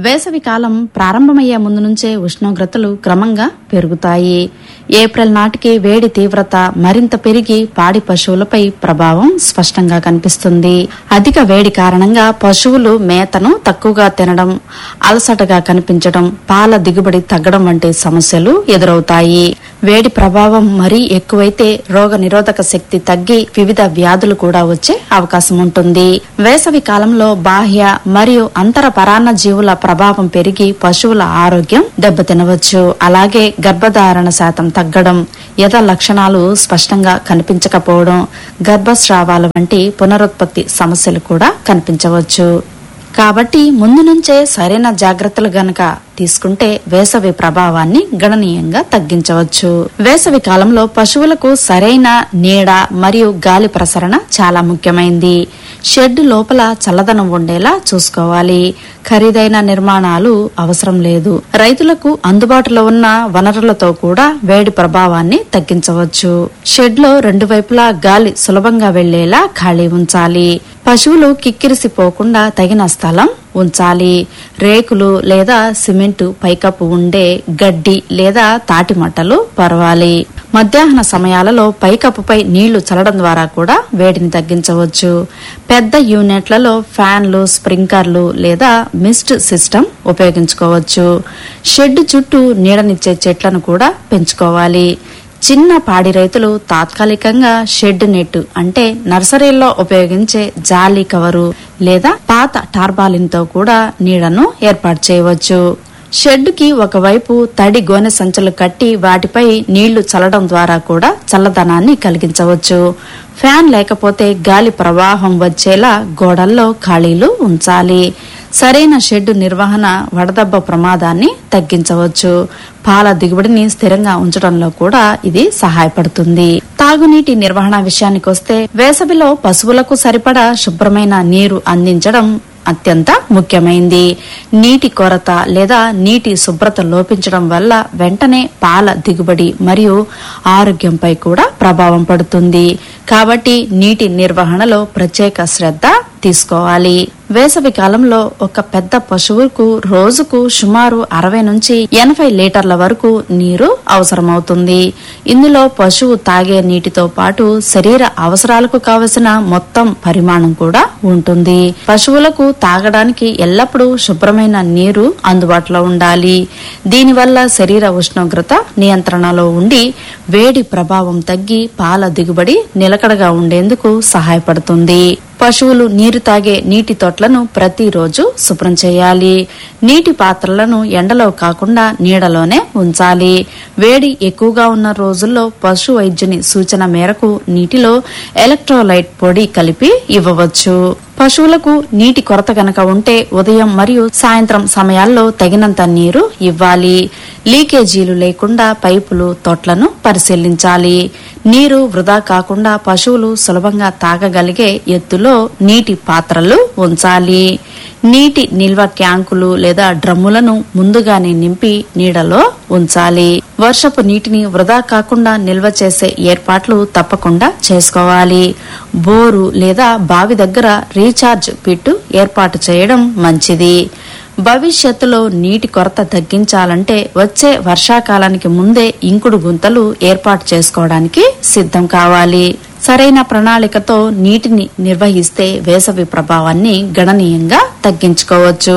వేసవి కాలం ప్రారంభమయ్యే ముందు నుంచే ఉష్ణోగ్రతలు క్రమంగా పెరుగుతాయి ఏప్రిల్ నాటికి వేడి తీవ్రత మరింత పెరిగి పాడి పశువులపై ప్రభావం స్పష్టంగా కనిపిస్తుంది అధిక వేడి కారణంగా పశువులు మేతను తక్కువగా తినడం అలసటగా కనిపించడం పాల దిగుబడి తగ్గడం వంటి సమస్యలు ఎదురవుతాయి వేడి ప్రభావం మరీ ఎక్కువైతే రోగ నిరోధక శక్తి తగ్గి వివిధ వ్యాధులు కూడా వచ్చే అవకాశం ఉంటుంది వేసవి కాలంలో బాహ్య మరియు అంతర పరాన్న జీవుల ప్రభావం పెరిగి పశువుల ఆరోగ్యం దెబ్బతినవచ్చు అలాగే గర్భధారణ శాతం తగ్గడం యథ లక్షణాలు స్పష్టంగా కనిపించకపోవడం గర్భస్రావాల వంటి పునరుత్పత్తి సమస్యలు కూడా కనిపించవచ్చు కాబట్టి ముందు నుంచే సరైన జాగ్రత్తలు గనక తీసుకుంటే వేసవి ప్రభావాన్ని గణనీయంగా తగ్గించవచ్చు వేసవి కాలంలో పశువులకు సరైన నీడ మరియు గాలి ప్రసరణ చాలా ముఖ్యమైంది షెడ్ లోపల చల్లదనం ఉండేలా చూసుకోవాలి ఖరీదైన నిర్మాణాలు అవసరం లేదు రైతులకు అందుబాటులో ఉన్న వనరులతో కూడా వేడి ప్రభావాన్ని తగ్గించవచ్చు షెడ్ లో రెండు వైపులా గాలి సులభంగా వెళ్లేలా ఖాళీ ఉంచాలి పశువులు కిక్కిరిసిపోకుండా తగిన స్థలం ఉంచాలి రేకులు లేదా సిమెంటు పైకప్పు ఉండే గడ్డి లేదా తాటి మట్టలు పరవాలి మధ్యాహ్న సమయాలలో పైకప్పుపై నీళ్లు చల్లడం ద్వారా కూడా వేడిని తగ్గించవచ్చు పెద్ద యూనిట్లలో ఫ్యాన్లు స్ప్రింకర్లు లేదా మిస్ట్ సిస్టమ్ ఉపయోగించుకోవచ్చు షెడ్ చుట్టూ నీడనిచ్చే చెట్లను కూడా పెంచుకోవాలి చిన్న పాడి రైతులు తాత్కాలికంగా షెడ్ నెట్ అంటే నర్సరీల్లో ఉపయోగించే జాలీ కవరు లేదా పాత టార్బాలిన్ తో కూడా నీడను ఏర్పాటు చేయవచ్చు షెడ్ కి ఒకవైపు తడి గోనె సంచులు కట్టి వాటిపై నీళ్లు చల్లడం ద్వారా కూడా చల్లదనాన్ని కలిగించవచ్చు ఫ్యాన్ లేకపోతే గాలి ప్రవాహం వచ్చేలా గోడల్లో ఖాళీలు ఉంచాలి సరైన షెడ్ నిర్వహణ వడదెబ్బ ప్రమాదాన్ని తగ్గించవచ్చు పాల దిగుబడిని స్థిరంగా ఉంచడంలో కూడా ఇది సహాయపడుతుంది తాగునీటి నిర్వహణ విషయానికొస్తే వేసవిలో పశువులకు సరిపడా శుభ్రమైన నీరు అందించడం అత్యంత ముఖ్యమైంది నీటి కొరత లేదా నీటి శుభ్రత లోపించడం వల్ల వెంటనే పాల దిగుబడి మరియు ఆరోగ్యంపై కూడా ప్రభావం పడుతుంది కాబట్టి నీటి నిర్వహణలో ప్రత్యేక శ్రద్ధ తీసుకోవాలి వేసవి కాలంలో ఒక పెద్ద పశువుకు రోజుకు సుమారు అరవై నుంచి ఎనభై లీటర్ల వరకు నీరు అవసరమవుతుంది ఇందులో పశువు తాగే నీటితో పాటు శరీర అవసరాలకు కావలసిన మొత్తం పరిమాణం కూడా ఉంటుంది పశువులకు తాగడానికి ఎల్లప్పుడూ శుభ్రమైన నీరు అందుబాటులో ఉండాలి దీనివల్ల శరీర ఉష్ణోగ్రత నియంత్రణలో ఉండి వేడి ప్రభావం తగ్గి పాల దిగుబడి నిలకడగా ఉండేందుకు సహాయపడుతుంది పశువులు నీరు తాగే నీటి తొట్లను ప్రతిరోజు శుభ్రం చేయాలి నీటి పాత్రలను ఎండలో కాకుండా నీడలోనే ఉంచాలి వేడి ఎక్కువగా ఉన్న రోజుల్లో పశు వైద్యుని సూచన మేరకు నీటిలో ఎలక్ట్రోలైట్ పొడి కలిపి ఇవ్వవచ్చు పశువులకు నీటి కొరత గనక ఉంటే ఉదయం మరియు సాయంత్రం సమయాల్లో తగినంత నీరు ఇవ్వాలి లీకేజీలు లేకుండా పైపులు తొట్లను పరిశీలించాలి నీరు వృధా కాకుండా పశువులు సులభంగా తాగగలిగే ఎత్తులో నీటి పాత్రలు ఉంచాలి నీటి నిల్వ ట్యాంకులు లేదా డ్రమ్ములను ముందుగానే నింపి నీడలో ఉంచాలి వర్షపు నీటిని వృధా కాకుండా నిల్వ చేసే ఏర్పాట్లు తప్పకుండా చేసుకోవాలి బోరు లేదా బావి దగ్గర రీఛార్జ్ పిట్టు ఏర్పాటు చేయడం మంచిది భవిష్యత్తులో నీటి కొరత తగ్గించాలంటే వచ్చే వర్షాకాలానికి ముందే ఇంకుడు గుంతలు ఏర్పాటు చేసుకోవడానికి సిద్ధం కావాలి సరైన ప్రణాళికతో నీటిని నిర్వహిస్తే వేసవి ప్రభావాన్ని గణనీయంగా తగ్గించుకోవచ్చు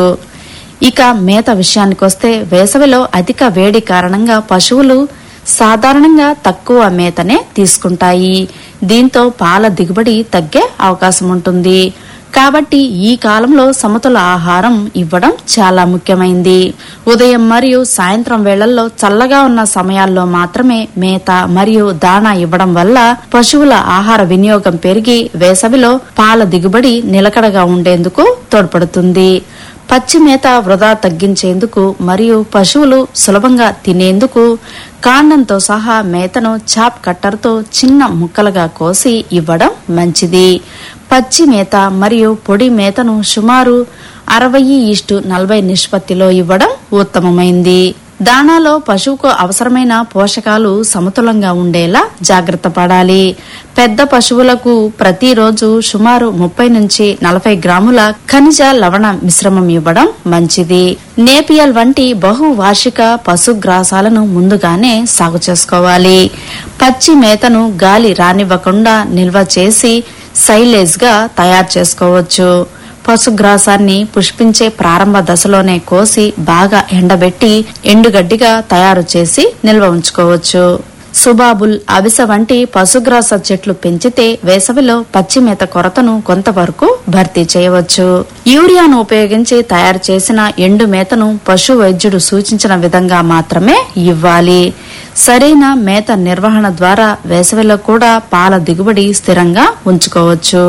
ఇక మేత విషయానికొస్తే వేసవిలో అధిక వేడి కారణంగా పశువులు సాధారణంగా తక్కువ మేతనే తీసుకుంటాయి దీంతో పాల దిగుబడి తగ్గే అవకాశం ఉంటుంది కాబట్టి ఈ కాలంలో సమతుల ఆహారం ఇవ్వడం చాలా ముఖ్యమైంది ఉదయం మరియు సాయంత్రం వేళల్లో చల్లగా ఉన్న సమయాల్లో మాత్రమే మేత మరియు దాణా ఇవ్వడం వల్ల పశువుల ఆహార వినియోగం పెరిగి వేసవిలో పాల దిగుబడి నిలకడగా ఉండేందుకు తోడ్పడుతుంది పచ్చి మేత వృధా తగ్గించేందుకు మరియు పశువులు సులభంగా తినేందుకు కాండంతో సహా మేతను చాప్ కట్టర్తో చిన్న ముక్కలుగా కోసి ఇవ్వడం మంచిది పచ్చి మేత మరియు పొడి మేతను సుమారు అరవై ఇష్టు నలభై నిష్పత్తిలో ఇవ్వడం ఉత్తమమైంది దానాలో పశువుకు అవసరమైన పోషకాలు సమతులంగా ఉండేలా జాగ్రత్త పడాలి పెద్ద పశువులకు ప్రతిరోజు సుమారు ముప్పై నుంచి నలభై గ్రాముల ఖనిజ లవణ మిశ్రమం ఇవ్వడం మంచిది నేపియల్ వంటి బహువార్షిక పశుగ్రాసాలను ముందుగానే సాగు చేసుకోవాలి పచ్చి మేతను గాలి రానివ్వకుండా నిల్వ చేసి సైలేజ్ గా తయారు చేసుకోవచ్చు పశుగ్రాసాన్ని పుష్పించే ప్రారంభ దశలోనే కోసి బాగా ఎండబెట్టి ఎండుగడ్డిగా తయారు చేసి నిల్వ ఉంచుకోవచ్చు సుబాబుల్ అవిసె వంటి పశుగ్రాస చెట్లు పెంచితే వేసవిలో పచ్చి మేత కొరతను కొంతవరకు భర్తీ చేయవచ్చు యూరియాను ఉపయోగించి తయారు చేసిన ఎండు మేతను పశు వైద్యుడు సూచించిన విధంగా మాత్రమే ఇవ్వాలి సరైన మేత నిర్వహణ ద్వారా వేసవిలో కూడా పాల దిగుబడి స్థిరంగా ఉంచుకోవచ్చు